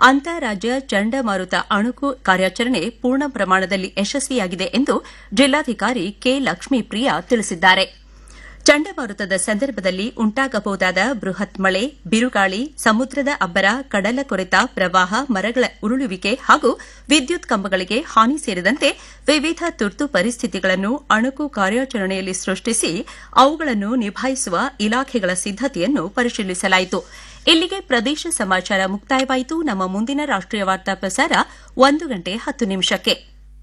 ಅಂತಾರಾಜ್ಯ ಚಂಡಮಾರುತ ಅಣುಕು ಕಾರ್ಯಾಚರಣೆ ಪೂರ್ಣ ಪ್ರಮಾಣದಲ್ಲಿ ಯಶಸ್ವಿಯಾಗಿದೆ ಎಂದು ಜಿಲ್ಲಾಧಿಕಾರಿ ಕೆ ಲಕ್ಷ್ಮೀಪ್ರಿಯಾ ತಿಳಿಸಿದ್ದಾರೆ ಚಂಡಮಾರುತದ ಸಂದರ್ಭದಲ್ಲಿ ಉಂಟಾಗಬಹುದಾದ ಬೃಹತ್ ಮಳೆ ಬಿರುಗಾಳಿ ಸಮುದ್ರದ ಅಬ್ಬರ ಕಡಲ ಕೊರೆತ ಪ್ರವಾಹ ಮರಗಳ ಉರುಳುವಿಕೆ ಹಾಗೂ ವಿದ್ಯುತ್ ಕಂಬಗಳಿಗೆ ಹಾನಿ ಸೇರಿದಂತೆ ವಿವಿಧ ತುರ್ತು ಪರಿಸ್ಥಿತಿಗಳನ್ನು ಅಣುಕು ಕಾರ್ಯಾಚರಣೆಯಲ್ಲಿ ಸೃಷ್ಟಿಸಿ ಅವುಗಳನ್ನು ನಿಭಾಯಿಸುವ ಇಲಾಖೆಗಳ ಸಿದ್ದತೆಯನ್ನು ಪರಿಶೀಲಿಸಲಾಯಿತು ಇಲ್ಲಿಗೆ ಪ್ರದೇಶ ಸಮಾಚಾರ ಮುಕ್ತಾಯವಾಯಿತು ನಮ್ಮ ಮುಂದಿನ ರಾಷ್ಟೀಯ ವಾರ್ತಾ ಪ್ರಸಾರ ಒಂದು ಗಂಟೆ ಹತ್ತು ನಿಮಿಷಕ್ಕೆ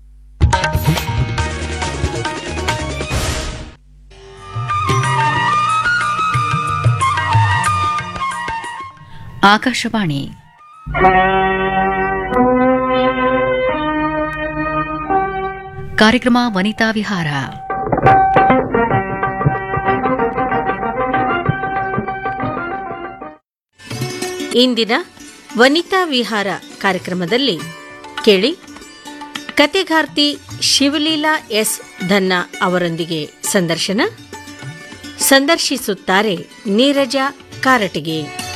ಆಕಾಶವಾಣಿ ಕಾರ್ಯಕ್ರಮ ವನಿತಾ ವಿಹಾರ ಇಂದಿನ ವನಿತಾ ವಿಹಾರ ಕಾರ್ಯಕ್ರಮದಲ್ಲಿ ಕೇಳಿ ಕತೆಗಾರ್ತಿ ಶಿವಲೀಲಾ ಎಸ್ ಧನ್ನ ಅವರೊಂದಿಗೆ ಸಂದರ್ಶನ ಸಂದರ್ಶಿಸುತ್ತಾರೆ ನೀರಜ ಕಾರಟಗಿ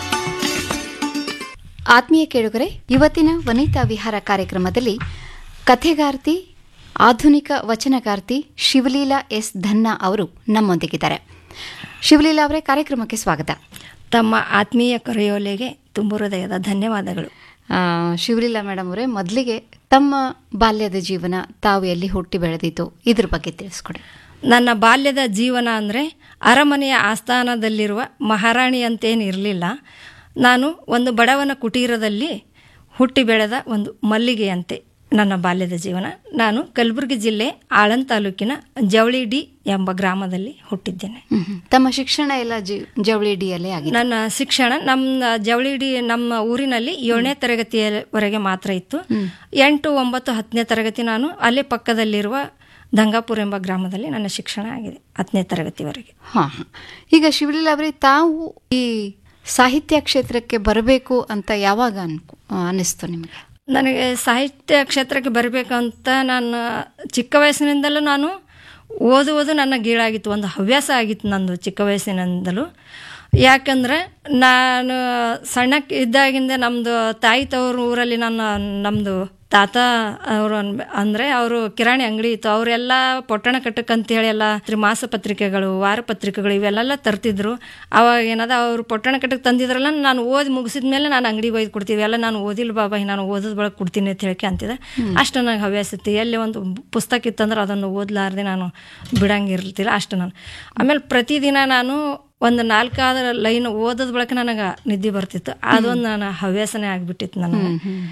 ಆತ್ಮೀಯ ಕೇಳುಗರೆ ಇವತ್ತಿನ ವನಿತಾ ವಿಹಾರ ಕಾರ್ಯಕ್ರಮದಲ್ಲಿ ಕಥೆಗಾರ್ತಿ ಆಧುನಿಕ ವಚನಗಾರ್ತಿ ಶಿವಲೀಲಾ ಎಸ್ ಧನ್ನ ಅವರು ನಮ್ಮೊಂದಿಗಿದ್ದಾರೆ ಶಿವಲೀಲಾ ಅವರೇ ಕಾರ್ಯಕ್ರಮಕ್ಕೆ ಸ್ವಾಗತ ತಮ್ಮ ಆತ್ಮೀಯ ಕರೆಯೋಲೆಗೆ ತುಂಬ ಹೃದಯದ ಧನ್ಯವಾದಗಳು ಆ, ಶಿವಲೀಲಾ ಮೇಡಮ್ ಅವರೇ ಮೊದಲಿಗೆ ತಮ್ಮ ಬಾಲ್ಯದ ಜೀವನ ತಾವು ಎಲ್ಲಿ ಹುಟ್ಟಿ ಬೆಳೆದಿದ್ದು ಇದ್ರ ಬಗ್ಗೆ ತಿಳಿಸ್ಕೊಡಿ ನನ್ನ ಬಾಲ್ಯದ ಜೀವನ ಅಂದರೆ ಅರಮನೆಯ ಆಸ್ಥಾನದಲ್ಲಿರುವ ಮಹಾರಾಣಿಯಂತೇನು ಇರಲಿಲ್ಲ ನಾನು ಒಂದು ಬಡವನ ಕುಟೀರದಲ್ಲಿ ಹುಟ್ಟಿ ಬೆಳೆದ ಒಂದು ಮಲ್ಲಿಗೆಯಂತೆ ನನ್ನ ಬಾಲ್ಯದ ಜೀವನ ನಾನು ಕಲಬುರಗಿ ಜಿಲ್ಲೆ ಆಳಂದ್ ತಾಲೂಕಿನ ಜವಳಿಡಿ ಎಂಬ ಗ್ರಾಮದಲ್ಲಿ ಹುಟ್ಟಿದ್ದೇನೆ ಹ್ಮ್ ಹ್ಮ್. ತಮ್ಮ ಶಿಕ್ಷಣ ಎಲ್ಲ ಜಿ ಜವಳಿ ಡಿಯಲ್ಲೇ ಆಗಿದೆ ನನ್ನ ಶಿಕ್ಷಣ ನಮ್ಮ ಜವಳಿಡಿ ನಮ್ಮ ಊರಿನಲ್ಲಿ ಏಳನೇ ತರಗತಿಯವರೆಗೆ ಮಾತ್ರ ಇತ್ತು ಎಂಟು ಒಂಬತ್ತು ಹತ್ತನೇ ತರಗತಿ ನಾನು ಅಲ್ಲೇ ಪಕ್ಕದಲ್ಲಿರುವ ದಂಗಾಪುರ ಎಂಬ ಗ್ರಾಮದಲ್ಲಿ ನನ್ನ ಶಿಕ್ಷಣ ಆಗಿದೆ ಹತ್ತನೇ ತರಗತಿವರೆಗೆ ಹಾ ಹಾ. ಈಗ ಶಿವಲೀಲಾ ಅವರೇ ತಾವು ಈ ಸಾಹಿತ್ಯ ಕ್ಷೇತ್ರಕ್ಕೆ ಬರಬೇಕು ಅಂತ ಯಾವಾಗ ಅನ್ಕೊ ಅನ್ನಿಸ್ತು ನಿಮಗೆ ನನಗೆ ಸಾಹಿತ್ಯ ಕ್ಷೇತ್ರಕ್ಕೆ ಬರಬೇಕಂತ ನಾನು ಚಿಕ್ಕ ವಯಸ್ಸಿನಿಂದಲೂ ನಾನು ಓದುವುದು ನನ್ನ ಗೀಳಾಗಿತ್ತು ಒಂದು ಹವ್ಯಾಸ ಆಗಿತ್ತು ನಂದು ಚಿಕ್ಕ ವಯಸ್ಸಿನಿಂದಲೂ ಯಾಕಂದರೆ ನಾನು ಸಣ್ಣಕ್ಕೆ ಇದ್ದಾಗಿಂದ ನಮ್ಮದು ತಾಯಿ ತವರು ಊರಲ್ಲಿ ನನ್ನ ನಮ್ಮದು ತಾತ ಅವರು ಅಂದರೆ ಅವರು ಕಿರಾಣಿ ಅಂಗಡಿ ಇತ್ತು ಅವರೆಲ್ಲ ಪೊಟ್ಟಣ ಕಟ್ಟಕ್ಕಂತೇಳಿ ಎಲ್ಲ ಮಾಸ ಪತ್ರಿಕೆಗಳು ವಾರ ಪತ್ರಿಕೆಗಳು ಇವೆಲ್ಲ ತರ್ತಿದ್ರು ಅವಾಗ ಏನದ ಅವರು ಪೊಟ್ಟಣ ಕಟ್ಟಕ್ಕೆ ತಂದಿದ್ರಲ್ಲ ನಾನು ಓದಿ ಮುಗಿಸಿದ ಮೇಲೆ ನಾನು ಅಂಗಡಿಗೆ ಒಯ್ದು ಕೊಡ್ತೀವಿ ಎಲ್ಲ ನಾನು ಓದಿಲ್ಲ ಬಾಬಾ ನಾನು ಓದೋದ್ ಬಳಗೆ ಕೊಡ್ತೀನಿ ಅಂತ ಹೇಳಕ್ಕೆ ಅಂತಿದ್ದೆ ಅಷ್ಟು ನನಗೆ ಹವ್ಯಾಸ ಇತ್ತು ಎಲ್ಲಿ ಒಂದು ಪುಸ್ತಕ ಇತ್ತಂದ್ರೆ ಅದನ್ನು ಓದಲಾರ್ದೆ ನಾನು ಬಿಡಂಗಿರ್ತಿಲ್ಲ ಅಷ್ಟು ನಾನು ಆಮೇಲೆ ಪ್ರತಿದಿನ ನಾನು ಒಂದು ನಾಲ್ಕಾದ ಲೈನ್ ಓದೋದ್ ಬಳಕ ನನಗೆ ನಿದ್ದೆ ಬರ್ತಿತ್ತು ಅದೊಂದು ನನ್ನ ಹವ್ಯಾಸನೇ ಆಗಿಬಿಟ್ಟಿತ್ತು ನನಗೆ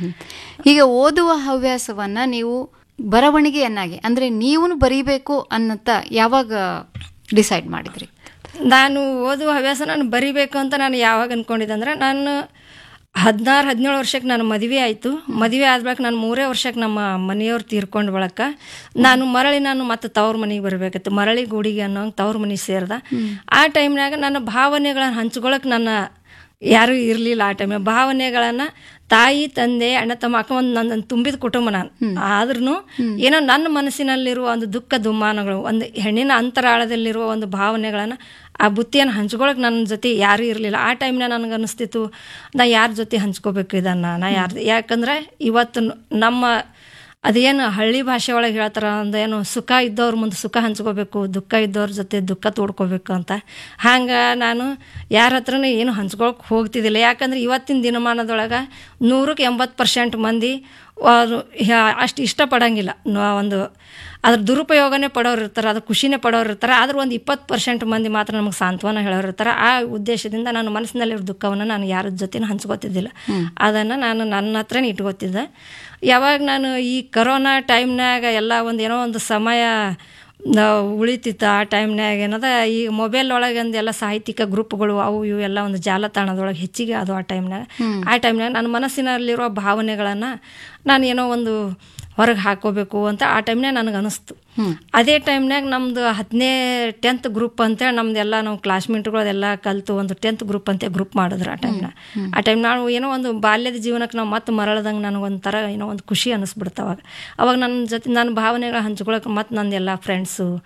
ಈಗ ಓದುವ ಹವ್ಯಾಸವನ್ನ ನೀವು ಬರವಣಿಗೆಯನ್ನಾಗಿ ಅಂದ್ರೆ ನೀವು ಬರೀಬೇಕು ಅನ್ನತ್ತ ಯಾವಾಗ ಡಿಸೈಡ್ ಮಾಡಿದ್ರಿ ನಾನು ಓದುವ ಹವ್ಯಾಸ ನಾನು ಬರಿಬೇಕು ಅಂತ ನಾನು ಯಾವಾಗ ಅನ್ಕೊಂಡಿದ್ದೆ ಅಂದ್ರೆ ನಾನು ಹದಿನಾರು ಹದಿನೇಳು ವರ್ಷಕ್ಕೆ ನಾನು ಮದುವೆ ಆಯಿತು ಮದುವೆ ಆದ ಬಳಿಕ ನಾನು ಮೂರೇ ವರ್ಷಕ್ಕೆ ನಮ್ಮ ಮನೆಯವ್ರು ತೀರ್ಕೊಂಡು ಬಳಕ ನಾನು ಮರಳಿ ನಾನು ಮತ್ತೆ ತವ್ರ ಮನೆಗೆ ಬರಬೇಕಿತ್ತು ಮರಳಿ ಗೂಡಿಗೆ ಅನ್ನೋ ತವ್ರ ಮನೆಗೆ ಸೇರಿದ ಆ ಟೈಮ್ನಾಗ ನನ್ನ ಭಾವನೆಗಳನ್ನ ಹಂಚ್ಕೊಳಕ್ಕೆ ನನ್ನ ಯಾರೂ ಇರಲಿಲ್ಲ ಆ ಟೈಮ್ ಭಾವನೆಗಳನ್ನು ತಾಯಿ ತಂದೆ ಅಣ್ಣ ತಮ್ಮ ಅಕ್ಕ ಒಂದು ನನ್ನ ತುಂಬಿದ ಕುಟುಂಬ ನಾನು ಆದ್ರೂ ಏನೋ ನನ್ನ ಮನಸ್ಸಿನಲ್ಲಿರುವ ಒಂದು ದುಃಖ ದುಮ್ಮಾನಗಳು ಒಂದು ಹೆಣ್ಣಿನ ಅಂತರಾಳದಲ್ಲಿರುವ ಒಂದು ಭಾವನೆಗಳನ್ನು ಆ ಬುತ್ತಿಯನ್ನು ಹಂಚ್ಕೊಳಕ್ಕೆ ನನ್ನ ಜೊತೆ ಯಾರೂ ಇರಲಿಲ್ಲ ಆ ಟೈಮ್ನ ನನಗೆ ಅನಿಸ್ತಿತ್ತು ನಾ ಯಾರ ಜೊತೆ ಹಂಚ್ಕೋಬೇಕು ಇದನ್ನು ನಾ ಯಾರ್ದು ಯಾಕಂದ್ರೆ ಇವತ್ತು ನಮ್ಮ ಅದೇನು ಹಳ್ಳಿ ಭಾಷೆ ಒಳಗೆ ಹೇಳ್ತಾರ ಅಂದೇನು ಸುಖ ಇದ್ದವ್ರ ಮುಂದೆ ಸುಖ ಹಂಚ್ಕೋಬೇಕು ದುಃಖ ಇದ್ದವ್ರ ಜೊತೆ ದುಃಖ ತೋಡ್ಕೋಬೇಕು ಅಂತ ಹಂಗೆ ನಾನು ಯಾರ ಹತ್ರನೂ ಏನು ಹಂಚ್ಕೊಳಕ್ಕೆ ಹೋಗ್ತಿದ್ದಿಲ್ಲ ಯಾಕಂದ್ರೆ ಇವತ್ತಿನ ದಿನಮಾನದೊಳಗೆ ನೂರಕ್ಕೆ ಎಂಬತ್ತು ಪರ್ಸೆಂಟ್ ಮಂದಿ ಅವರು ಅಷ್ಟು ಇಷ್ಟಪಡಂಗಿಲ್ಲ ನ- ಒಂದು ಅದ್ರ ದುರುಪಯೋಗನೇ ಪಡೋರು ಇರ್ತಾರೆ ಅದ್ರ ಖುಷಿನೇ ಪಡೋರು ಇರ್ತಾರೆ ಆದ್ರೆ ಒಂದು ಇಪ್ಪತ್ತು ಪರ್ಸೆಂಟ್ ಮಂದಿ ಮಾತ್ರ ನಮಗೆ ಸಾಂತ್ವನ ಹೇಳೋರು ಇರ್ತಾರೆ ಆ ಉದ್ದೇಶದಿಂದ ನಾನು ಮನಸ್ಸಿನಲ್ಲಿರೋ ದುಃಖವನ್ನು ನಾನು ಯಾರ ಜೊತೆನೂ ಹಂಚ್ಕೋತಿದ್ದಿಲ್ಲ ಅದನ್ನು ನಾನು ನನ್ನ ಹತ್ರನೇ ಇಟ್ಕೋತಿದ್ದೆ ಯಾವಾಗ ನಾನು ಈ ಕರೋನಾ ಟೈಮ್ನಾಗ ಎಲ್ಲ ಒಂದು ಏನೋ ಒಂದು ಸಮಯ ನಾವು ಉಳಿತಿತ್ತು ಆ ಟೈಮ್ನಾಗ ಏನದ ಈ ಮೊಬೈಲ್ ಒಳಗೆ ಒಂದು ಎಲ್ಲ ಸಾಹಿತ್ಯಿಕ ಗ್ರೂಪ್ಗಳು ಅವು ಇವು ಎಲ್ಲ ಒಂದು ಜಾಲತಾಣದೊಳಗೆ ಹೆಚ್ಚಿಗೆ ಅದು ಆ ಟೈಮ್ನಾಗ ಆ ಟೈಮ್ನಾಗ ನನ್ನ ಮನಸ್ಸಿನಲ್ಲಿರೋ ಭಾವನೆಗಳನ್ನು ನಾನು ಏನೋ ಒಂದು ಹೊರಗೆ ಹಾಕೋಬೇಕು ಅಂತ ಆ ಟೈಮ್ನಾಗ ನನಗೆ ಅನಿಸ್ತು ಅದೇ ಟೈಮ್ನಾಗ ನಮ್ಮದು ಹತ್ತನೇ ಟೆಂತ್ ಗ್ರೂಪ್ ಅಂತೇಳಿ ನಮ್ದೆಲ್ಲ ನಾವು ಕ್ಲಾಸ್ಮೇಟ್ಗಳದೆಲ್ಲ ಕಲಿತು ಒಂದು ಟೆಂತ್ ಗ್ರೂಪ್ ಅಂತ ಗ್ರೂಪ್ ಮಾಡಿದ್ರು ಆ ಟೈಮ್ನಾಗ ಆ ಟೈಮ್ ನಾವು ಏನೋ ಒಂದು ಬಾಲ್ಯದ ಜೀವನಕ್ಕೆ ನಾವು ಮತ್ತೆ ಮರಳದಂಗೆ ನನಗೊಂಥರ ಏನೋ ಒಂದು ಖುಷಿ ಅನ್ನಿಸ್ಬಿಡ್ತು ಅವಾಗ ಅವಾಗ ನನ್ನ ಜೊತೆ ನನ್ನ ಭಾವನೆಗಳು ಹಂಚ್ಕೊಳಕ್ಕೆ ಮತ್ತು ನಂದೆಲ್ಲ ಫ್ರೆಂಡ್ಸು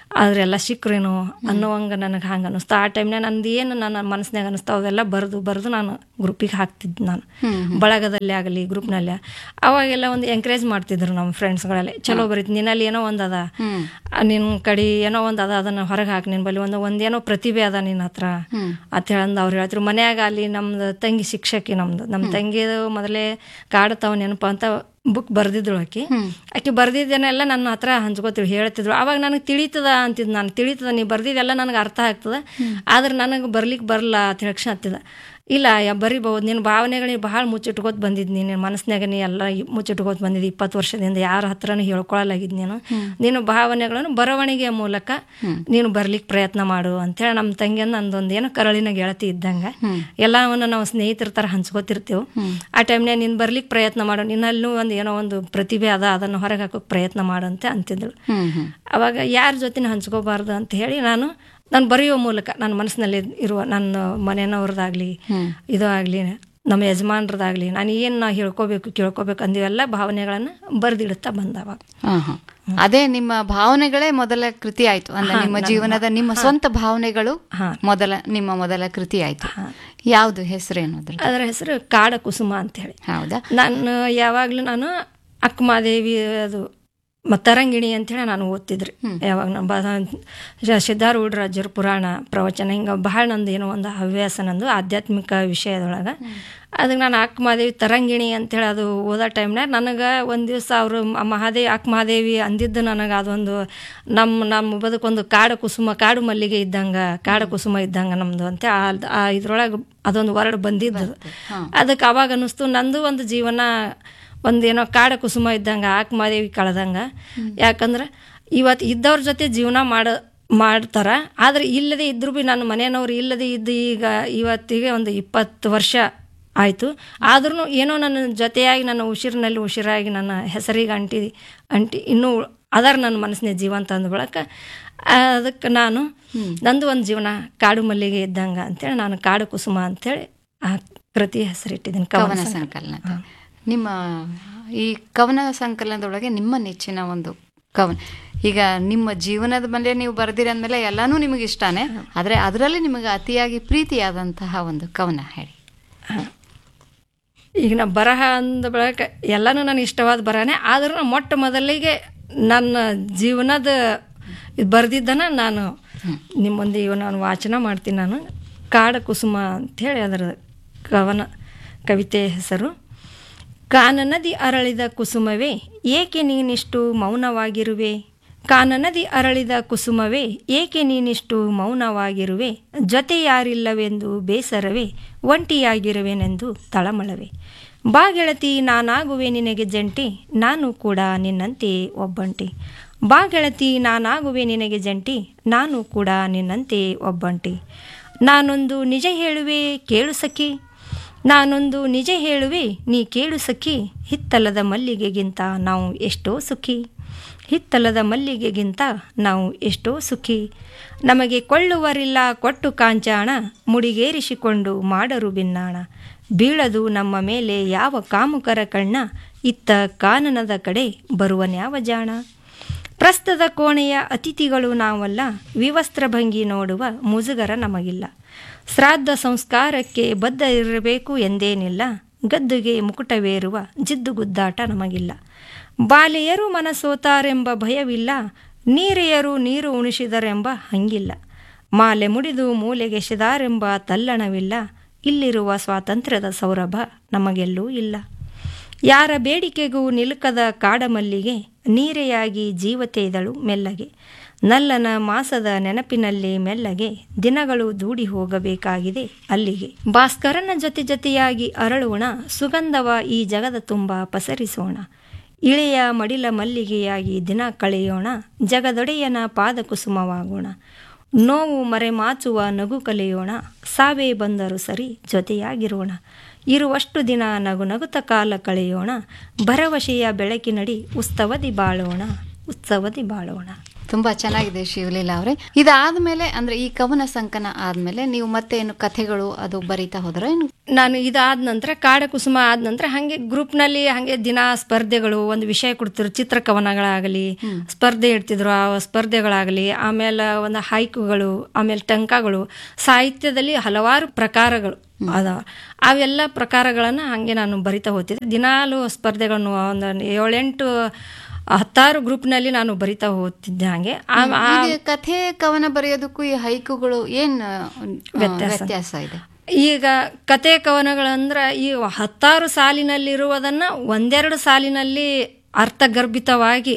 ಆದ್ರೆ ಎಲ್ಲ ಸಿಕ್ರೇನು ಅನ್ನೋವಂಗೆ ನನಗೆ ಹಂಗೆ ಅನ್ನಿಸ್ತು ಆ ಟೈಮ್ನಾಗ ನಂದು ಏನು ನನ್ನ ಮನಸ್ಸಿನಾಗ ಅನ್ನಿಸ್ತಾವ ಅವೆಲ್ಲ ಬರೆದು ಬರೆದು ನಾನು ಗ್ರೂಪಿಗೆ ಹಾಕ್ತಿದ್ದೆ ನಾನು ಬಳಗದಲ್ಲಿ ಆಗಲಿ ಗ್ರೂಪ್ನಲ್ಲಿ ಅವಾಗೆಲ್ಲ ಒಂದು ಎಂಕರೇಜ್ ಮಾಡ್ತಿದ್ರು ನಮ್ಮ ಫ್ರೆಂಡ್ಸ್ಗಳೆಲ್ಲ ಚಲೋ ಬರೀತಿ ನಿನ್ನಲ್ಲಿ ಏನೋ ಒಂದು ಅದ ನಿನ್ನ ಕಡೆ ಏನೋ ಒಂದು ಅದ ಅದನ್ನ ಹೊರಗೆ ಹಾಕಿ ನಿನ್ನ ಬಳಿ ಒಂದು ಒಂದೇನೋ ಪ್ರತಿಭೆ ಅದ ನಿನ್ನ ಹತ್ರ ಅಂತ ಹೇಳಂದು ಅವ್ರು ಹೇಳ್ತಿರು ಮನ್ಯಾಗ ಅಲ್ಲಿ ನಮ್ದು ತಂಗಿ ಶಿಕ್ಷಕಿ ನಮ್ದು ನಮ್ಮ ತಂಗಿದು ಮೊದಲೇ ಕಾಡ್ತಾವ ನೆನಪ ಅಂತ ಬುಕ್ ಬರ್ದಿದ್ರು ಆಕಿ ಆಕಿ ಬರ್ದಿದ್ದೇನೆಲ್ಲ ನನ್ನ ಹತ್ರ ಹಂಚ್ಕೋತಿಳು ಹೇಳ್ತಿದ್ರು ಅವಾಗ ನನಗೆ ತಿಳಿತದ ಅಂತಿದ್ ನಾನು ತಿಳಿತದ ನೀ ಬರ್ದಿದ್ದೆಲ್ಲ ನನಗೆ ಅರ್ಥ ಆಗ್ತದ ಆದ್ರೆ ನನಗೆ ಬರ್ಲಿಕ್ಕೆ ಬರಲ್ಲ ಅಂತ ಹೇಳಕ್ಷ ಹತ್ತಿದ ಇಲ್ಲ ಯಾ ಬರಿಬಹುದು ನಿನ್ನ ಭಾವನೆಗಳು ಭಾಳ ಮುಚ್ಚಿಟ್ಕೋತ ಬಂದಿದ್ದು ನಿನ್ನ ಮನಸ್ಸಿನಾಗ ನೀ ಎಲ್ಲ ಮುಚ್ಚಿಟ್ಕೋತ ಬಂದಿದ್ದು ಇಪ್ಪತ್ತು ವರ್ಷದಿಂದ ಯಾರ ಹತ್ರನೂ ಹೇಳ್ಕೊಳಲಾಗಿದ್ದು ನೀನು ನಿನ್ನ ಭಾವನೆಗಳನ್ನು ಬರವಣಿಗೆಯ ಮೂಲಕ ನೀನು ಬರ್ಲಿಕ್ಕೆ ಪ್ರಯತ್ನ ಮಾಡು ಅಂತೇಳಿ ನಮ್ಮ ತಂಗಿಯನ್ನ ನಂದೊಂದು ಏನೋ ಕರಳಿನ ಗೆಳತಿ ಇದ್ದಂಗೆ ಎಲ್ಲವನ್ನ ನಾವು ಸ್ನೇಹಿತರ ಥರ ಹಂಚ್ಕೋತಿರ್ತೀವಿ ಆ ಟೈಮ್ನಾಗ ನೀನು ಬರ್ಲಿಕ್ಕೆ ಪ್ರಯತ್ನ ಮಾಡು ನಿನ್ನಲ್ಲೂ ಒಂದು ಏನೋ ಒಂದು ಪ್ರತಿಭೆ ಅದ ಅದನ್ನು ಹೊರಗೆ ಹಾಕೋಕೆ ಪ್ರಯತ್ನ ಮಾಡು ಅಂತ ಅಂತಿದ್ಳು ಅವಾಗ ಯಾರ ಜೊತೆ ಹಂಚ್ಕೋಬಾರ್ದು ಅಂತ ಹೇಳಿ ನಾನು ನಾನು ಬರೆಯೋ ಮೂಲಕ ನನ್ನ ಮನಸ್ಸಿನಲ್ಲಿ ಇರುವ ನನ್ನ ಮನೆಯವ್ರದ್ದಾಗಲಿ ಇದು ಆಗಲಿ ನಮ್ಮ ಯಜಮಾನ್ರದಾಗಲಿ ನಾನು ಏನು ನಾ ಹೇಳ್ಕೋಬೇಕು ಕೇಳ್ಕೋಬೇಕು ಅಂದಿವೆಲ್ಲ ಭಾವನೆಗಳನ್ನು ಬರೆದಿಡುತ್ತಾ ಬಂದವ ಹಾ, ಹಾ. ಅದೇ ನಿಮ್ಮ ಭಾವನೆಗಳೇ ಮೊದಲ ಕೃತಿ ಆಯ್ತು ಅಂದ್ರೆ ನಿಮ್ಮ ಜೀವನದ ನಿಮ್ಮ ಸ್ವಂತ ಭಾವನೆಗಳು ಮೊದಲ ನಿಮ್ಮ ಮೊದಲ ಕೃತಿ ಆಯ್ತು ಯಾವ್ದು ಹೆಸರೇನು ಅದ್ರ ಅದರ ಹೆಸರು ಕಾಡ ಕುಸುಮ ಅಂತ ಹೇಳಿ ಹೌದಾ ನಾನು ಯಾವಾಗಲೂ ನಾನು ಅಕ್ಕಮಾದೇವಿ ಅದು ಮ- ತರಂಗಿಣಿ ಅಂತೇಳಿ ನಾನು ಓದ್ತಿದ್ರಿ ಯಾವಾಗ ನಮ್ಮ ಬ ಸಿದ್ಧಾರೂಢರಾಜರ ಪುರಾಣ ಪ್ರವಚನ ಹಿಂಗೆ ಭಾಳ ನಂದು ಏನೋ ಒಂದು ಹವ್ಯಾಸ ನಂದು ಆಧ್ಯಾತ್ಮಿಕ ವಿಷಯದೊಳಗೆ ಅದಕ್ಕೆ ನಾನು ಅಕ್ಕ ಮಹಾದೇವಿ ತರಂಗಿಣಿ ಅಂತೇಳಿ ಅದು ಓದೋ ಟೈಮ್ನಾಗ ನನಗೆ ಒಂದು ದಿವಸ ಅವರು ಮಹಾದೇವಿ ಅಕ್ಕ ಮಹಾದೇವಿ ಅಂದಿದ್ದು ನನಗೆ ಅದೊಂದು ನಮ್ಮ ನಮ್ಮ ಬದುಕೊಂದು ಕಾಡು ಕುಸುಮ ಕಾಡು ಮಲ್ಲಿಗೆ ಇದ್ದಂಗೆ ಕಾಡು ಕುಸುಮ ಇದ್ದಂಗೆ ನಮ್ಮದು ಅಂತ ಆ- ಆ ಇದ್ರೊಳಗೆ ಅದೊಂದು ವರ್ಡ್ ಬಂದಿದ್ದು ಅದಕ್ಕೆ ಅವಾಗ ಅನ್ನಿಸ್ತು ನಂದು ಒಂದು ಜೀವನ ಒಂದೇನೋ ಕಾಡ ಕುಸುಮ ಇದ್ದಂಗೆ ಆಕ್ ಮಾದೇವಿ ಕಳೆದಂಗೆ ಯಾಕಂದ್ರೆ ಇವತ್ತು ಇದ್ದವ್ರ ಜೊತೆ ಜೀವನ ಮಾಡ ಮಾಡ್ತಾರ ಆದ್ರೆ ಇಲ್ಲದೆ ಇದ್ರೂ ಭೀ ನನ್ನ ಮನೆಯವ್ರು ಇಲ್ಲದೆ ಇದ್ದು ಈಗ ಇವತ್ತಿಗೆ ಒಂದು ಇಪ್ಪತ್ತು ವರ್ಷ ಆಯಿತು ಆದ್ರೂ ಏನೋ ನನ್ನ ಜೊತೆಯಾಗಿ ನನ್ನ ಉಸಿರಿನಲ್ಲಿ ಉಸಿರಾಗಿ ನನ್ನ ಹೆಸರಿಗೆ ಅಂಟಿ ಅಂಟಿ ಇನ್ನೂ ಅದರ ನನ್ನ ಮನಸ್ಸಿನ ಜೀವಂತ ಅಂದ ಬಳಕ ಅದಕ್ಕೆ ನಾನು ನಂದು ಒಂದು ಜೀವನ ಕಾಡು ಮಲ್ಲಿಗೆ ಇದ್ದಂಗೆ ಅಂತೇಳಿ ನಾನು ಕಾಡು ಕುಸುಮ ಅಂತೇಳಿ ಆ ಕೃತಿ ಹೆಸರಿಟ್ಟಿದ್ದೀನಿ ಕವನ ಕವನ ಸಂಕಲನ ನಿಮ್ಮ ಈ ಕವನ ಸಂಕಲನದೊಳಗೆ ನಿಮ್ಮ ನೆಚ್ಚಿನ ಒಂದು ಕವನ ಈಗ ನಿಮ್ಮ ಜೀವನದ ಮೇಲೆ ನೀವು ಬರ್ದಿರಿ ಅಂದಮೇಲೆ ಎಲ್ಲಾನು ನಿಮಗೆ ಇಷ್ಟಾನೆ ಆದ್ರೆ ಅದರಲ್ಲಿ ನಿಮಗೆ ಅತಿಯಾಗಿ ಪ್ರೀತಿಯಾದಂತಹ ಒಂದು ಕವನ ಹೇಳಿ ಈಗ ನಾ ಬರಹ ಅಂದ ಬಳಕ ಎಲ್ಲನೂ ನನಗೆ ಇಷ್ಟವಾದ ಬರಹನೇ ಆದ್ರೂ ಮೊಟ್ಟ ಮೊದಲಿಗೆ ನನ್ನ ಜೀವನದ ಇದು ಬರೆದಿದ್ದನ ನಾನು ನಿಮ್ಮ ಮುಂದೆ ಇವ ನಾನು ವಾಚನ ಮಾಡ್ತೀನಿ ನಾನು ಕಾಡ ಕುಸುಮ ಅಂಥೇಳಿ ಅದರ ಕವನ ಕವಿತೆ ಹೆಸರು ಕಾನನದಿ ಅರಳಿದ ಕುಸುಮವೇ ಏಕೆ ನೀನಿಷ್ಟು ಮೌನವಾಗಿರುವೆ ಕಾನನದಿ ಅರಳಿದ ಕುಸುಮವೇ ಏಕೆ ನೀನಿಷ್ಟು ಮೌನವಾಗಿರುವೆ ಜೊತೆ ಯಾರಿಲ್ಲವೆಂದು ಬೇಸರವೇ ಒಂಟಿಯಾಗಿರುವೆನೆಂದು ತಳಮಳವೆ ಬಾ ಗೆಳತಿ ನಾನಾಗುವೆ ನಿನಗೆ ಜಂಟಿ ನಾನು ಕೂಡ ನಿನ್ನಂತೆ ಒಬ್ಬಂಟಿ ಬಾ ಗೆಳತಿ ನಾನಾಗುವೆ ನಿನಗೆ ಜಂಟಿ ನಾನು ಕೂಡ ನಿನ್ನಂತೆ ಒಬ್ಬಂಟಿ ನಾನೊಂದು ನಿಜ ಹೇಳುವೆ ಕೇಳು ಸಖಿ ನಾನೊಂದು ನಿಜ ಹೇಳುವೆ ನೀ ಕೇಳು ಸಖಿ ಹಿತ್ತಲದ ಮಲ್ಲಿಗೆಗಿಂತ ನಾವು ಎಷ್ಟೋ ಸುಖಿ ಹಿತ್ತಲದ ಮಲ್ಲಿಗೆಗಿಂತ ನಾವು ಎಷ್ಟೋ ಸುಖಿ ನಮಗೆ ಕೊಳ್ಳುವರಿಲ್ಲ ಕೊಟ್ಟು ಕಾಂಚಾಣ ಮುಡಿಗೇರಿಸಿಕೊಂಡು ಮಾಡರು ಬಿನ್ನಾಣ ಬೀಳದು ನಮ್ಮ ಮೇಲೆ ಯಾವ ಕಾಮುಕರ ಕಣ್ಣ ಇತ್ತ ಕಾನನದ ಕಡೆ ಬರುವನ್ಯಾವ ಜಾಣ ಪ್ರಸ್ತದ ಕೋಣೆಯ ಅತಿಥಿಗಳು ನಾವಲ್ಲ ವಿವಸ್ತ್ರ ಭಂಗಿ ನೋಡುವ ಮುಜುಗರ ನಮಗಿಲ್ಲ ಶ್ರಾದ್ದ ಸಂಸ್ಕಾರಕ್ಕೆ ಬದ್ಧ ಇರಬೇಕು ಎಂದೇನಿಲ್ಲ ಗದ್ದುಗೆ ಮುಕುಟವೇರುವ ಜಿದ್ದುಗುದ್ದಾಟ ನಮಗಿಲ್ಲ ಬಾಲೆಯರು ಮನಸೋತಾರೆಂಬ ಭಯವಿಲ್ಲ ನೀರೆಯರು ನೀರು ಉಣಿಸಿದರೆಂಬ ಹಂಗಿಲ್ಲ ಮಾಲೆ ಮುಡಿದು ಮೂಲೆಗೆಸೆದಾರೆಂಬ ತಲ್ಲಣವಿಲ್ಲ ಇಲ್ಲಿರುವ ಸ್ವಾತಂತ್ರ್ಯದ ಸೌರಭ ನಮಗೆಲ್ಲೂ ಇಲ್ಲ ಯಾರ ಬೇಡಿಕೆಗೂ ನಿಲುಕದ ಕಾಡಮಲ್ಲಿಗೆ ನೀರೆಯಾಗಿ ಜೀವತೆಯ್ದಳು ಮೆಲ್ಲಗೆ ನಲ್ಲನ ಮಾಸದ ನೆನಪಿನಲ್ಲಿ ಮೆಲ್ಲಗೆ ದಿನಗಳು ದೂಡಿ ಹೋಗಬೇಕಾಗಿದೆ ಅಲ್ಲಿಗೆ ಭಾಸ್ಕರನ ಜೊತೆ ಜೊತೆಯಾಗಿ ಅರಳೋಣ ಸುಗಂಧವ ಈ ಜಗದ ತುಂಬ ಪಸರಿಸೋಣ ಇಳೆಯ ಮಡಿಲ ಮಲ್ಲಿಗೆಯಾಗಿ ದಿನ ಕಳೆಯೋಣ ಜಗದೊಡೆಯನ ಪಾದಕುಸುಮವಾಗೋಣ ನೋವು ಮರೆಮಾಚುವ ನಗು ಕಲಿಯೋಣ ಸಾವೇ ಬಂದರು ಸರಿ ಜೊತೆಯಾಗಿರೋಣ ಇರುವಷ್ಟು ದಿನ ನಗು ನಗುತ್ತ ಕಾಲ ಕಳೆಯೋಣ ಭರವಸೆಯ ಬೆಳಕಿನಡಿ ಉತ್ಸವದಿ ಬಾಳೋಣ ಉತ್ಸವದಿ ಬಾಳೋಣ ತುಂಬಾ ಚೆನ್ನಾಗಿದೆ ಶಿವಲೀಲಾ ಅವರೇ ಇದಾದ್ಮೇಲೆ ಅಂದ್ರೆ ಈ ಕವನ ಸಂಕನ ಆದ್ಮೇಲೆ ನೀವು ಮತ್ತೆ ಏನು ಕಥೆಗಳು ಅದು ಬರೀತಾ ಹೋದ್ರೆ ಏನು ನಾನು ಇದಾದ ನಂತರ ಕಾಡ ಕುಸುಮ ಆದ ನಂತರ ಹಾಗೆ ಗ್ರೂಪ್ನಲ್ಲಿ ಹಾಗೆ ದಿನ ಸ್ಪರ್ಧೆಗಳು ಒಂದು ವಿಷಯ ಕೊಡ್ತಿದ್ರು ಚಿತ್ರಕವನಗಳಾಗಲಿ ಸ್ಪರ್ಧೆ ಇಡ್ತಿದ್ರು ಆ ಸ್ಪರ್ಧೆಗಳಾಗಲಿ ಆಮೇಲೆ ಒಂದು ಹೈಕುಗಳು ಆಮೇಲೆ ಟಂಕಗಳು ಸಾಹಿತ್ಯದಲ್ಲಿ ಹಲವಾರು ಪ್ರಕಾರಗಳು ಅದಾವ ಅವೆಲ್ಲ ಪ್ರಕಾರಗಳನ್ನು ಹಾಗೆ ನಾನು ಬರಿತಾ ಹೋಗ್ತಿದ್ದೆ ದಿನಾಲು ಸ್ಪರ್ಧೆಗಳನ್ನು ಒಂದು ಏಳೆಂಟು ಹತ್ತಾರು ಗ್ರೂಪ್ನಲ್ಲಿ ನಾನು ಬರಿತಾ ಹೋಗ್ತಿದ್ದೆ ಹಾಗೆ ಆ- ಆ- ಈಗ ಕಥೆ ಕವನ ಬರೆಯೋದಕ್ಕೂ ಈ ಹೈಕುಗಳು ಏನ್ ಆ, ವ್ಯತ್ಯಾಸ ಇದೆ ಈಗ ಕತೆ ಕವನಗಳಂದ್ರ ಈ ಹತ್ತಾರು ಸಾಲಿನಲ್ಲಿರುವುದನ್ನ ಒಂದೆರಡು ಸಾಲಿನಲ್ಲಿ ಅರ್ಥಗರ್ಭಿತವಾಗಿ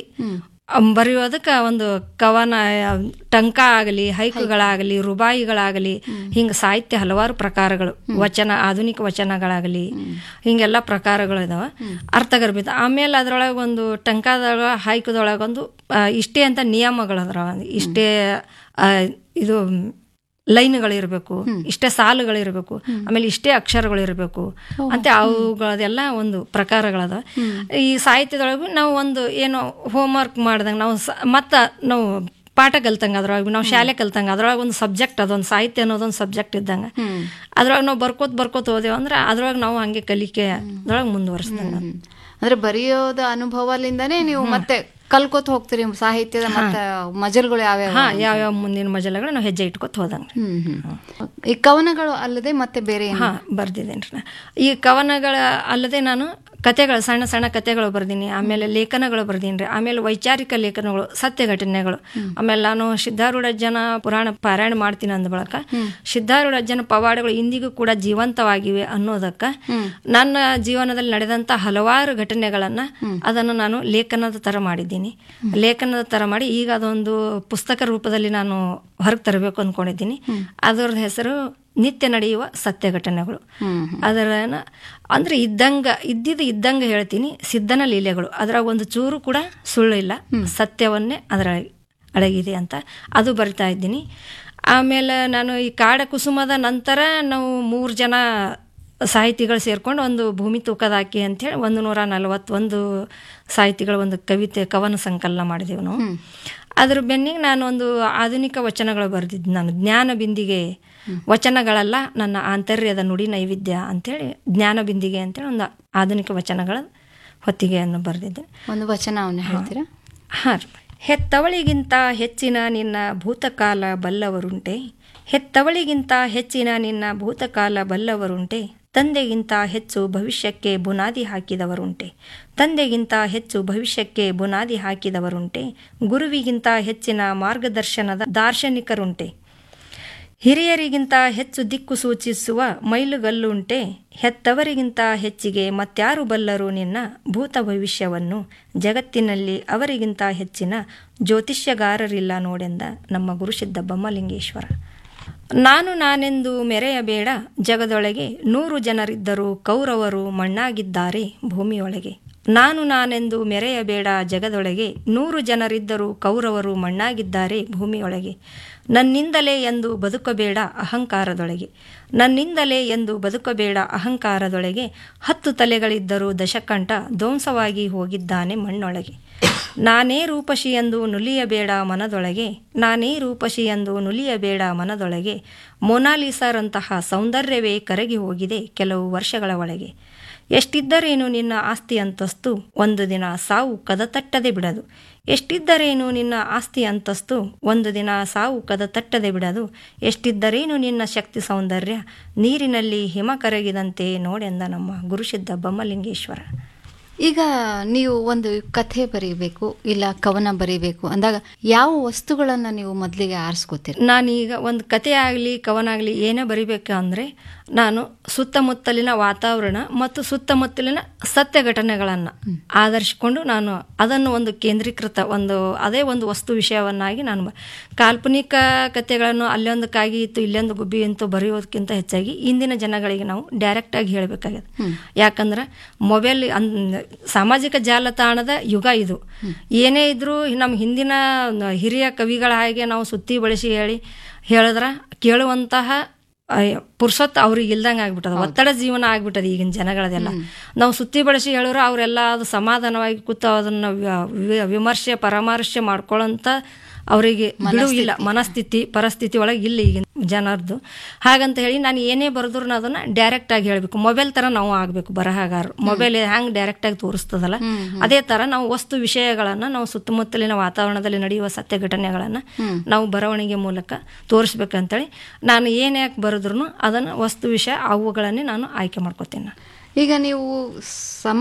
ಬರೆಯೋದಕ್ಕೆ ಒಂದು ಕವನ ಆ, ಟಂಕ ಆಗಲಿ ಹೈಕುಗಳಾಗಲಿ ರುಬಾಯಿಗಳಾಗಲಿ ಹಿಂಗ ಸಾಹಿತ್ಯ ಹಲವಾರು ಪ್ರಕಾರಗಳು ವಚನ ಆಧುನಿಕ ವಚನಗಳಾಗಲಿ ಹಿಂಗೆಲ್ಲ ಪ್ರಕಾರಗಳು ಇದಾವ ಅರ್ಥಗರ್ಭಿತ ಆಮೇಲೆ ಅದ್ರೊಳಗೆ ಒಂದು ಟಂಕದೊಳಗ ಹೈಕುದೊಳಗೊಂದು ಆ, ಇಷ್ಟೇ ಅಂತ ನಿಯಮಗಳು ಅದ್ರ ಇಷ್ಟೇ ಆ, ಇದು ಲೈನ್ಗಳಿರಬೇಕು ಇಷ್ಟೇ ಸಾಲುಗಳಿರಬೇಕು ಆಮೇಲೆ ಇಷ್ಟೇ ಅಕ್ಷರಗಳಿರಬೇಕು ಅಂತ ಅವುಗಳದೆಲ್ಲ ಒಂದು ಪ್ರಕಾರಗಳದ ಈ ಸಾಹಿತ್ಯದೊಳಗು ನಾವು ಒಂದು ಏನೋ ಹೋಮ್ವರ್ಕ್ ಮಾಡ್ದಂಗೆ ನಾವು ಸ- ಮತ್ತ ನಾವು ಪಾಠ ಕಲ್ತಂಗ ಅದ್ರೊಳಗೆ ನಾವು ಶಾಲೆ ಕಲ್ತಂಗ ಅದ್ರೊಳಗೆ ಒಂದು ಸಬ್ಜೆಕ್ಟ್ ಅದೊಂದು ಸಾಹಿತ್ಯ ಅನ್ನೋದೊಂದು ಸಬ್ಜೆಕ್ಟ್ ಇದ್ದಂಗೆ ಅದ್ರೊಳಗೆ ನಾವು ಬರ್ಕೋತ ಬರ್ಕೋತ ಹೋದೇವು ಅಂದ್ರೆ ಅದ್ರೊಳಗೆ ನಾವು ಹಂಗೆ ಕಲಿಕೆ ಅದ್ರೊಳಗೆ ಮುಂದುವರಿಸ್ದಂಗ ಹ್ಮ್. ಅಂದ್ರೆ ಬರೆಯೋದ ಅನುಭವದಿಂದನೇ ನೀವು ಮತ್ತೆ ಕಲ್ಕೋತ ಹೋಗ್ತೀರಿ ಸಾಹಿತ್ಯದ ಮತ್ತೆ ಮಜಲ್ಗಳು ಯಾವ್ಯಾವ ಹಾ ಯಾವ್ಯಾವ ಮುಂದಿನ ಮಜಲಗಳು ನಾವು ಹೆಜ್ಜೆ ಇಟ್ಕೊತ ಹೋದಂಗೆ ಹ್ಮ್ ಹ್ಮ್ ಈ ಕವನಗಳು ಅಲ್ಲದೆ ಮತ್ತೆ ಬೇರೆ ಏನು? ಹಾ ಬರ್ದಿದ್ದೇನೆ ರೀ ಈ ಕವನಗಳ ಅಲ್ಲದೆ ನಾನು ಕತೆಗಳು ಸಣ್ಣ ಸಣ್ಣ ಕತೆಗಳು ಬರ್ದೀನಿ ಆಮೇಲೆ ಲೇಖನಗಳು ಬರ್ದೀನಿ ರೀ ಆಮೇಲೆ ವೈಚಾರಿಕ ಲೇಖನಗಳು ಸತ್ಯ ಘಟನೆಗಳು ಆಮೇಲೆ ನಾನು ಸಿದ್ಧಾರೂಢಜ್ಜನ ಪುರಾಣ ಪಾರಾಯಣ ಮಾಡ್ತೀನಿ ಅಂದ ಬಳಕ ಸಿದ್ಧಾರೂಢಜ್ಜನ ಪವಾಡಗಳು ಇಂದಿಗೂ ಕೂಡ ಜೀವಂತವಾಗಿವೆ ಅನ್ನೋದಕ್ಕ ನನ್ನ ಜೀವನದಲ್ಲಿ ನಡೆದಂತ ಹಲವಾರು ಘಟನೆಗಳನ್ನ ಅದನ್ನು ನಾನು ಲೇಖನದ ತರ ಮಾಡಿದ್ದೀನಿ ಲೇಖನದ ತರ ಮಾಡಿ ಈಗ ಅದೊಂದು ಪುಸ್ತಕ ರೂಪದಲ್ಲಿ ನಾನು ಹೊರಗೆ ತರಬೇಕು ಅಂದ್ಕೊಂಡಿದ್ದೀನಿ ಅದರದ ಹೆಸರು ನಿತ್ಯ ನಡೆಯುವ ಸತ್ಯ ಘಟನೆಗಳು ಅದರ ಅಂದ್ರೆ ಇದ್ದಂಗ ಇದ್ದಿದ್ದು ಇದ್ದಂಗ ಹೇಳ್ತೀನಿ ಸಿದ್ಧನ ಲೀಲೆಗಳು ಅದರಾಗ ಒಂದು ಚೂರು ಕೂಡ ಸುಳ್ಳು ಇಲ್ಲ ಸತ್ಯವನ್ನೇ ಅದರ ಅಡಗಿದೆ ಅಂತ ಅದು ಬರಿತಾ ಇದ್ದೀನಿ ಆಮೇಲೆ ನಾನು ಈ ಕಾಡ ಕುಸುಮದ ನಂತರ ನಾವು ಮೂರು ಜನ ಸಾಹಿತಿಗಳು ಸೇರ್ಕೊಂಡು ಒಂದು ಭೂಮಿ ತೂಕದ ಹಾಕಿ ಅಂತೇಳಿ ಒಂದು ನೂರ ನಲವತ್ತೊಂದು ಸಾಹಿತಿಗಳ ಒಂದು ಕವಿತೆ ಕವನ ಸಂಕಲನ ಮಾಡಿದೆವು ನಾವು ಅದ್ರ ಬೆನ್ನಿಗೆ ನಾನು ಒಂದು ಆಧುನಿಕ ವಚನಗಳು ಬರೆದಿದ್ದು ನಾನು ಜ್ಞಾನ ಬಿಂದಿಗೆ ವಚನಗಳಲ್ಲ ನನ್ನ ಆಂತರ್ಯದ ನುಡಿ ನೈವೇದ್ಯ ಅಂತೇಳಿ ಜ್ಞಾನ ಬಿಂದಿಗೆ ಅಂತೇಳಿ ಒಂದು ಆಧುನಿಕ ವಚನಗಳ ಹೊತ್ತಿಗೆಯನ್ನು ಬರೆದಿದ್ದೆ ಒಂದು ವಚನ ಅವನ್ನ ಹೇಳ್ತೀರಾ ಹಾಂ ಹೆತ್ತವಳಿಗಿಂತ ಹೆಚ್ಚಿನ ನಿನ್ನ ಭೂತಕಾಲ ಬಲ್ಲವರುಂಟೆ ಹೆತ್ತವಳಿಗಿಂತ ಹೆಚ್ಚಿನ ನಿನ್ನ ಭೂತಕಾಲ ಬಲ್ಲವರುಂಟೆ ತಂದೆಗಿಂತ ಹೆಚ್ಚು ಭವಿಷ್ಯಕ್ಕೆ ಬುನಾದಿ ಹಾಕಿದವರುಂಟೆ ತಂದೆಗಿಂತ ಹೆಚ್ಚು ಭವಿಷ್ಯಕ್ಕೆ ಬುನಾದಿ ಹಾಕಿದವರುಂಟೆ ಗುರುವಿಗಿಂತ ಹೆಚ್ಚಿನ ಮಾರ್ಗದರ್ಶನದ ದಾರ್ಶನಿಕರುಂಟೆ ಹಿರಿಯರಿಗಿಂತ ಹೆಚ್ಚು ದಿಕ್ಕು ಸೂಚಿಸುವ ಮೈಲುಗಲ್ಲುಂಟೆ ಹೆತ್ತವರಿಗಿಂತ ಹೆಚ್ಚಿಗೆ ಮತ್ಯಾರು ಬಲ್ಲರು ನಿನ್ನ ಭೂತ ಭವಿಷ್ಯವನ್ನು ಜಗತ್ತಿನಲ್ಲಿ ಅವರಿಗಿಂತ ಹೆಚ್ಚಿನ ಜ್ಯೋತಿಷ್ಯಗಾರರಿಲ್ಲ ನೋಡೆಂದ ನಮ್ಮ ಗುರುಸಿದ್ಧ ಬಮ್ಮಲಿಂಗೇಶ್ವರ ನಾನು ನಾನೆಂದು ಮೆರೆಯಬೇಡ ಜಗದೊಳಗೆ ನೂರು ಜನರಿದ್ದರೂ ಕೌರವರು ಮಣ್ಣಾಗಿದ್ದಾರೆ ಭೂಮಿಯೊಳಗೆ ನಾನು ನಾನೆಂದು ಮೆರೆಯಬೇಡ ಜಗದೊಳಗೆ ನೂರು ಜನರಿದ್ದರೂ ಕೌರವರು ಮಣ್ಣಾಗಿದ್ದಾರೆ ಭೂಮಿಯೊಳಗೆ ನನ್ನಿಂದಲೇ ಎಂದು ಬದುಕಬೇಡ ಅಹಂಕಾರದೊಳಗೆ ನನ್ನಿಂದಲೇ ಎಂದು ಬದುಕಬೇಡ ಅಹಂಕಾರದೊಳಗೆ ಹತ್ತು ತಲೆಗಳಿದ್ದರೂ ದಶಕಂಠ ಧ್ವಂಸವಾಗಿ ಹೋಗಿದ್ದಾನೆ ಮಣ್ಣೊಳಗೆ ನಾನೇ ರೂಪಶಿ ಎಂದು ನುಲಿಯಬೇಡ ಮನದೊಳಗೆ ನಾನೇ ರೂಪಶಿ ಎಂದು ನುಲಿಯಬೇಡ ಮನದೊಳಗೆ ಮೊನಾಲಿಸರಂತಹ ಸೌಂದರ್ಯವೇ ಕರಗಿ ಹೋಗಿದೆ ಕೆಲವು ವರ್ಷಗಳ ಒಳಗೆ ಎಷ್ಟಿದ್ದರೇನು ನಿನ್ನ ಆಸ್ತಿ ಅಂತಸ್ತು ಒಂದು ದಿನ ಸಾವು ಕದ ತಟ್ಟದೆ ಬಿಡದು ಎಷ್ಟಿದ್ದರೇನು ನಿನ್ನ ಆಸ್ತಿ ಅಂತಸ್ತು ಒಂದು ದಿನ ಸಾವು ಕದ ತಟ್ಟದೆ ಬಿಡದು ಎಷ್ಟಿದ್ದರೇನು ನಿನ್ನ ಶಕ್ತಿ ಸೌಂದರ್ಯ ನೀರಿನಲ್ಲಿ ಹಿಮ ಕರಗಿದಂತೆ ನೋಡೆಂದ ನಮ್ಮ ಗುರುಸಿದ್ಧ ಬಮ್ಮಲಿಂಗೇಶ್ವರ ಈಗ ನೀವು ಒಂದು ಕಥೆ ಬರೀಬೇಕು ಇಲ್ಲ ಕವನ ಬರೀಬೇಕು ಅಂದಾಗ ಯಾವ ವಸ್ತುಗಳನ್ನ ನೀವು ಮೊದಲಿಗೆ ಆರಿಸ್ಕೋತೀರಿ ನಾನೀಗ ಒಂದು ಕತೆ ಆಗಲಿ ಕವನ ಆಗಲಿ ಏನೇ ಬರಿಬೇಕು ಅಂದರೆ ನಾನು ಸುತ್ತಮುತ್ತಲಿನ ವಾತಾವರಣ ಮತ್ತು ಸುತ್ತಮುತ್ತಲಿನ ಸತ್ಯ ಘಟನೆಗಳನ್ನು ಆಧರಿಸಿಕೊಂಡು ನಾನು ಅದನ್ನು ಒಂದು ಕೇಂದ್ರೀಕೃತ ಒಂದು ಅದೇ ಒಂದು ವಸ್ತು ವಿಷಯವನ್ನಾಗಿ ನಾನು ಬ- ಕಾಲ್ಪನಿಕ ಕಥೆಗಳನ್ನು ಅಲ್ಲೊಂದು ಕಾಗಿ ಇತ್ತು ಇಲ್ಲೊಂದು ಗುಬ್ಬಿ ಅಂತೂ ಬರೆಯೋದಕ್ಕಿಂತ ಹೆಚ್ಚಾಗಿ ಇಂದಿನ ಜನಗಳಿಗೆ ನಾವು ಡೈರೆಕ್ಟಾಗಿ ಹೇಳಬೇಕಾಗಿದೆ ಯಾಕಂದ್ರೆ ಮೊಬೈಲ್ ಅನ್ ಸಾಮಾಜಿಕ ಜಾಲತಾಣದ ಯುಗ ಇದು ಏನೇ ಇದ್ರೂ ನಮ್ಮ ಹಿಂದಿನ ಹಿರಿಯ ಕವಿಗಳ ಹಾಗೆ ನಾವು ಸುತ್ತಿ ಬಳಸಿ ಹೇಳಿ ಹೇಳಿದ್ರ ಕೇಳುವಂತಹ ಅಯ್ಯ, ಪುರ್ಸೊತ್ ಅವ್ರಿಗೆ ಇಲ್ದಂಗೆ ಆಗ್ಬಿಟ್ಟದ ಒತ್ತಡ ಜೀವನ ಆಗ್ಬಿಟ್ಟದ ಈಗಿನ ಜನಗಳದೆಲ್ಲ ನಾವು ಸುತ್ತಿ ಬಳಸಿ ಹೇಳಿದ್ರು ಅವರೆಲ್ಲ ಅದು ಸಮಾಧಾನವಾಗಿ ಕೂತು ಅದನ್ನು ವಿ- ವಿ- ವಿಮರ್ಶೆ ಪರಾಮರ್ಶೆ ಮಾಡ್ಕೊಳ್ಳೋಂಥ ಅವರಿಗೆ ಬಿಡು ಇಲ್ಲ ಮನಸ್ಥಿತಿ ಪರಿಸ್ಥಿತಿ ಒಳಗೆ ಇಲ್ಲ ಈಗಿನ ಜನರದ್ದು ಹಾಗಂತ ಹೇಳಿ ನಾನು ಏನೇ ಬರೆದ್ರು ಅದನ್ನ ಡೈರೆಕ್ಟ್ ಆಗಿ ಹೇಳ್ಬೇಕು ಮೊಬೈಲ್ ತರ ನಾವು ಆಗ್ಬೇಕು ಬರಹಗಾರರು ಮೊಬೈಲ್ ಹ್ಯಾಂಗ್ ಡೈರೆಕ್ಟ್ ಆಗಿ ತೋರಿಸ್ತದಲ್ಲ ಅದೇ ತರ ನಾವು ವಸ್ತು ವಿಷಯಗಳನ್ನ ನಾವು ಸುತ್ತಮುತ್ತಲಿನ ವಾತಾವರಣದಲ್ಲಿ ನಡೆಯುವ ಸತ್ಯ ಘಟನೆಗಳನ್ನ ನಾವು ಬರವಣಿಗೆ ಮೂಲಕ ತೋರಿಸ್ಬೇಕಂತೇಳಿ ನಾನು ಏನೇ ಯಾಕೆ ಬರೆದ್ರು ಅದನ್ನ ವಸ್ತು ವಿಷಯ ಅವುಗಳನ್ನೇ ನಾನು ಆಯ್ಕೆ ಮಾಡ್ಕೋತೀನಿ ಈಗ ನೀವು ಸಮ